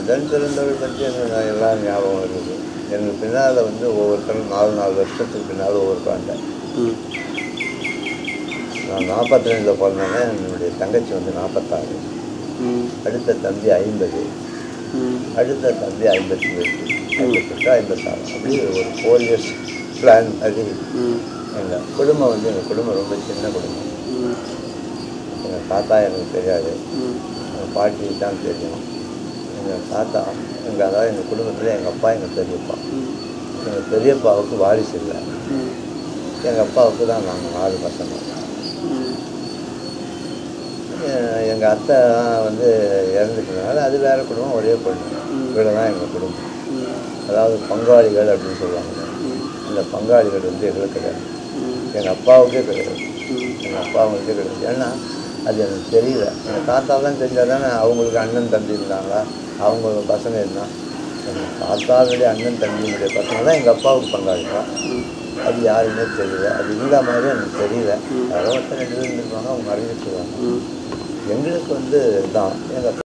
உடன் பிறந்தவர்கள் பற்றி எனக்கு நான் எல்லாம் ஞாபகம் இருக்குது எனக்கு பின்னால் வந்து ஒவ்வொருத்தரும் நாலு நாலு வருஷத்துக்கு பின்னால் ஒவ்வொரு குழந்தை ம் நான் நாற்பத்தி ரெண்டில் பிறந்தேன்னா என்னுடைய தங்கச்சி வந்து நாற்பத்தாறு ம் அடுத்த தம்பி ஐம்பது ம் அடுத்த தம்பி ஐம்பத்தி எட்டு ஐம்பத்தெட்டு ஐம்பத்தாறு அப்படி ஒரு ஃபோர் இயர்ஸ் பிளான் அது ம் எங்கள் குடும்பம் வந்து எங்கள் குடும்பம் ரொம்ப சின்ன குடும்பம் ம் எங்கள் தாத்தா எனக்கு தெரியாது ம் எங்கள் பாட்டி தான் தெரியும் எங்கள் தாத்தா எங்கள் அதாவது எங்கள் குடும்பத்தில் எங்கள் அப்பா எங்கள் பெரியப்பா ம் எங்கள் பெரியப்பாவுக்கு வாரிசு இல்லை ம் எங்கள் அப்பாவுக்கு தான் நாங்கள் நாலு பசங்க ம் எங்கள் அத்தை வந்து இறந்துட்டதுனால அது வேறு குடும்பம் ஒரே பொண்ணு இவ்வளோ தான் எங்கள் குடும்பம் ம் அதாவது பங்காளிகள் அப்படின்னு சொல்லுவாங்க ம் இந்த பங்காளிகள் வந்து எங்களுக்கு கிடையாது ம் எங்கள் அப்பாவுக்கே கிடையாது ம் எங்கள் அப்பாவுக்கே கிடையாது ஏன்னா அது எனக்கு தெரியல எங்கள் தாத்தா தான் தெரிஞ்சால் தானே அவங்களுக்கு அண்ணன் தம்பி இருந்தாங்களா அவங்க பசங்க இருந்தால் எங்கள் தாத்தாவுடைய அண்ணன் தம்பியினுடைய பசங்க தான் எங்கள் அப்பாவுக்கு பங்காளிதான் அது யாருன்னே தெரியல அது இல்லா மாதிரி எனக்கு தெரியல யாரோ ஒருத்தர் ரெண்டு பேர் இருந்திருப்பாங்க அவங்க மறைஞ்சிட்டுருவாங்க ம் எங்களுக்கு வந்து தான் எங்கள்